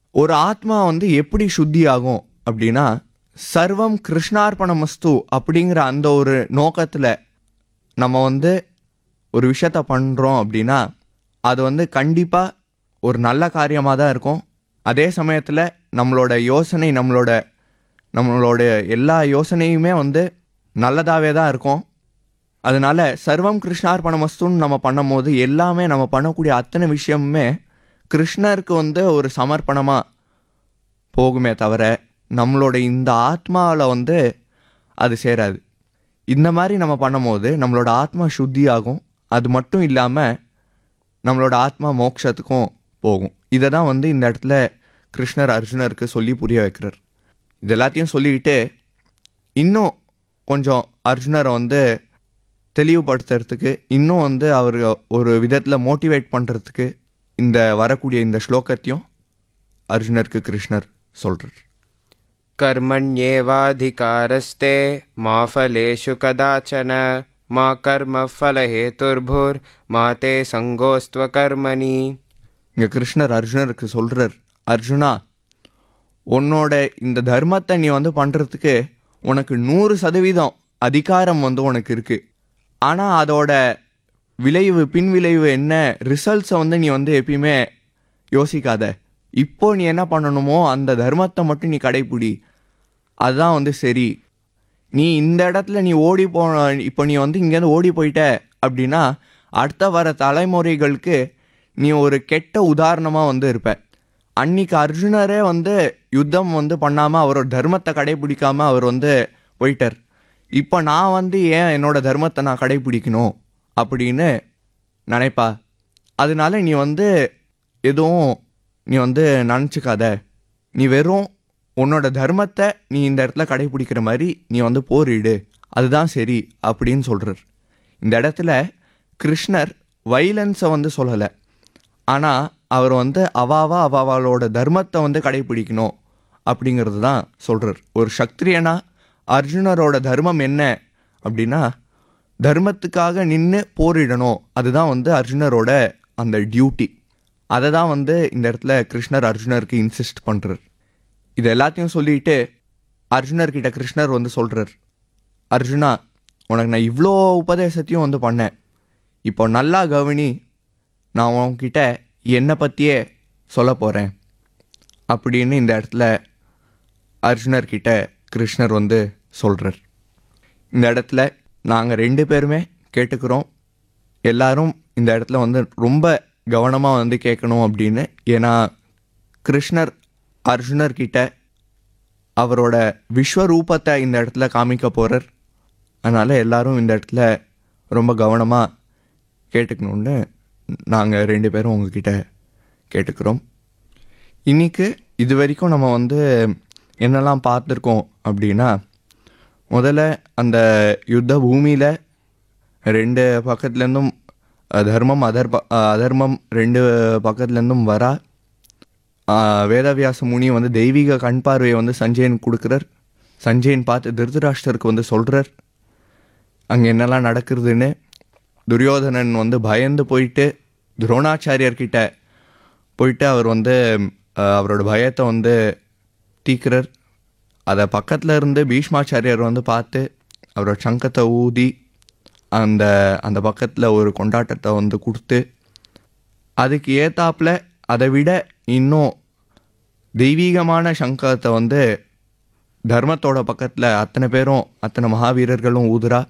ஒரு ஆத்மா வந்து எப்படி சுத்தி ஆகும் அப்படின்னா சர்வம் கிருஷ்ணார்ப்பணமஸ்து அப்படிங்கிற அந்த ஒரு நோக்கத்தில் நம்ம வந்து ஒரு விஷயத்த பண்ணுறோம் அப்படின்னா அது வந்து கண்டிப்பாக ஒரு நல்ல காரியமாக தான் இருக்கும் அதே சமயத்தில் நம்மளோட யோசனை நம்மளோட நம்மளோட எல்லா யோசனையுமே வந்து நல்லதாகவே தான் இருக்கும் அதனால சர்வம் கிருஷ்ணார்ப்பணமஸ்துன்னு நம்ம பண்ணும்போது எல்லாமே நம்ம பண்ணக்கூடிய அத்தனை விஷயமுமே கிருஷ்ணருக்கு வந்து ஒரு சமர்ப்பணமாக போகுமே தவிர நம்மளோட இந்த ஆத்மாவில் வந்து அது சேராது இந்த மாதிரி நம்ம பண்ணும்போது நம்மளோட ஆத்மா சுத்தி ஆகும் அது மட்டும் இல்லாமல் நம்மளோட ஆத்மா மோட்சத்துக்கும் போகும் இதை தான் வந்து இந்த இடத்துல கிருஷ்ணர் அர்ஜுனருக்கு சொல்லி புரிய வைக்கிறார் இது எல்லாத்தையும் சொல்லிக்கிட்டு இன்னும் கொஞ்சம் அர்ஜுனரை வந்து தெளிவுபடுத்துறதுக்கு இன்னும் வந்து அவர் ஒரு விதத்தில் மோட்டிவேட் பண்ணுறதுக்கு இந்த வரக்கூடிய இந்த ஸ்லோகத்தையும் அர்ஜுனருக்கு கிருஷ்ணர் சொல்கிறார் कर्मण्येवाधिकारस्ते मा फलेषु कदाचन मा कर्मफलहेतुर्भुर्मा ते सङ्गोऽस्त्वकर्मणि இங்கே கிருஷ்ணர் அர்ஜுனருக்கு சொல்கிறார் அர்ஜுனா உன்னோட இந்த தர்மத்தை நீ வந்து பண்ணுறதுக்கு உனக்கு நூறு சதவீதம் அதிகாரம் வந்து உனக்கு இருக்குது ஆனால் அதோட விளைவு பின் விளைவு என்ன ரிசல்ட்ஸை வந்து நீ வந்து எப்பயுமே யோசிக்காத இப்போ நீ என்ன பண்ணணுமோ அந்த தர்மத்தை மட்டும் நீ கடைப்பிடி அதுதான் வந்து சரி நீ இந்த இடத்துல நீ ஓடி போ இப்போ நீ வந்து இங்கேருந்து ஓடி போயிட்ட அப்படின்னா அடுத்த வர தலைமுறைகளுக்கு நீ ஒரு கெட்ட உதாரணமாக வந்து இருப்ப அன்னைக்கு அர்ஜுனரே வந்து யுத்தம் வந்து பண்ணாமல் அவரோட தர்மத்தை கடைபிடிக்காம அவர் வந்து போயிட்டார் இப்போ நான் வந்து ஏன் என்னோட தர்மத்தை நான் கடைபிடிக்கணும் அப்படின்னு நினைப்பா அதனால நீ வந்து எதுவும் நீ வந்து நினச்சிக்காத நீ வெறும் உன்னோட தர்மத்தை நீ இந்த இடத்துல கடைபிடிக்கிற மாதிரி நீ வந்து போரிடு அதுதான் சரி அப்படின்னு சொல்கிறார் இந்த இடத்துல கிருஷ்ணர் வைலன்ஸை வந்து சொல்லலை ஆனால் அவர் வந்து அவாவா அவாவாலோட தர்மத்தை வந்து கடைபிடிக்கணும் அப்படிங்கிறது தான் சொல்கிறார் ஒரு சக்திரியனா அர்ஜுனரோட தர்மம் என்ன அப்படின்னா தர்மத்துக்காக நின்று போரிடணும் அதுதான் வந்து அர்ஜுனரோட அந்த டியூட்டி அதை தான் வந்து இந்த இடத்துல கிருஷ்ணர் அர்ஜுனருக்கு இன்சிஸ்ட் பண்ணுறார் இது எல்லாத்தையும் சொல்லிட்டு அர்ஜுனர்கிட்ட கிருஷ்ணர் வந்து சொல்கிறார் அர்ஜுனா உனக்கு நான் இவ்வளோ உபதேசத்தையும் வந்து பண்ணேன் இப்போ நல்லா கவனி நான் உன்கிட்ட என்னை பற்றியே சொல்ல போகிறேன் அப்படின்னு இந்த இடத்துல அர்ஜுனர்கிட்ட கிருஷ்ணர் வந்து சொல்கிறார் இந்த இடத்துல நாங்கள் ரெண்டு பேருமே கேட்டுக்கிறோம் எல்லாரும் இந்த இடத்துல வந்து ரொம்ப கவனமாக வந்து கேட்கணும் அப்படின்னு ஏன்னா கிருஷ்ணர் அர்ஜுனர்கிட்ட அவரோட விஸ்வரூபத்தை இந்த இடத்துல காமிக்க போகிறார் அதனால் எல்லாரும் இந்த இடத்துல ரொம்ப கவனமாக கேட்டுக்கணுன்னு நாங்கள் ரெண்டு பேரும் உங்ககிட்ட கேட்டுக்கிறோம் இன்னைக்கு இது வரைக்கும் நம்ம வந்து என்னெல்லாம் பார்த்துருக்கோம் அப்படின்னா முதல்ல அந்த யுத்த பூமியில் ரெண்டு பக்கத்துலேருந்தும் அஹ், தர்மம் அதர் ப- அஹ், அதர்மம் ரெண்டு பக்கத்துலேருந்தும் வரா அஹ், வேதவியாச முனி வந்து தெய்வீக கண் பார்வையை வந்து சஞ்சயன் கொடுக்குறார் சஞ்சயன் பார்த்து திருதராஷ்டருக்கு வந்து சொல்கிறார் அங்கே என்னெல்லாம் நடக்குதுன்னு துரியோதனன் வந்து பயந்து போயிட்டு துரோணாச்சாரியர்கிட்ட போயிட்டு அவர் வந்து அஹ், அவரோட பயத்தை வந்து தீக்கிறார் அதை பக்கத்தில் இருந்து பீஷ்மாச்சாரியர் வந்து பார்த்து அவரோட சங்கத்தை ஊதி அந்த அந்த பக்கத்தில் ஒரு கொண்டாட்டத்தை வந்து கொடுத்து அதுக்கு ஏத்தாப்புல அதை விட இன்னும் தெய்வீகமான சங்கத்தை வந்து தர்மத்தோட பக்கத்தில் அத்தனை பேரும் அத்தனை மகாவீரர்களும் ஊதுறா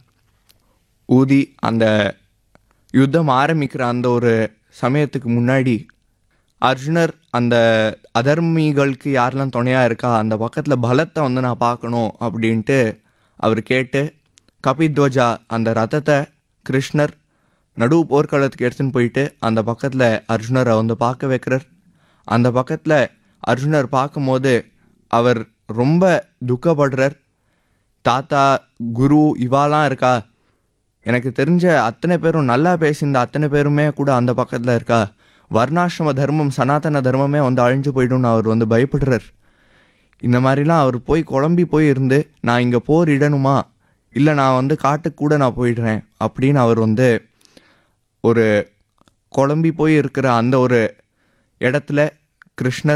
ஊதி அந்த யுத்தம் ஆரம்பிக்கிற அந்த ஒரு சமயத்துக்கு முன்னாடி அர்ஜுனர் அந்த அதர்மிகளுக்கு யாரெல்லாம் துணையாக இருக்கா அந்த பக்கத்தில் பலத்தை வந்து நான் பார்க்கணும் அப்படின்ட்டு அவர் கேட்டு கபித்வஜா அந்த ரதத்தை கிருஷ்ணர் நடு போர்க்களத்துக்கு எடுத்துன்னு போயிட்டு அந்த பக்கத்தில் அர்ஜுனரை வந்து பார்க்க வைக்கிறார் அந்த பக்கத்தில் அர்ஜுனர் பார்க்கும்போது அவர் ரொம்ப துக்கப்படுறார் தாத்தா குரு இவாலாம் இருக்கா எனக்கு தெரிஞ்ச அத்தனை பேரும் நல்லா பேசியிருந்த அத்தனை பேருமே கூட அந்த பக்கத்தில் இருக்கா வர்ணாசிரம தர்மம் சனாதன தர்மமே வந்து அழிஞ்சு போயிடும்னு அவர் வந்து பயப்படுறார் இந்த மாதிரிலாம் அவர் போய் குழம்பி போய் இருந்து நான் இங்கே போர் இடணுமா இல்லை நான் வந்து காட்டுக்கு கூட நான் போயிடுறேன் அப்படின்னு அவர் வந்து ஒரு குழம்பி போய் இருக்கிற அந்த ஒரு இடத்துல கிருஷ்ணர்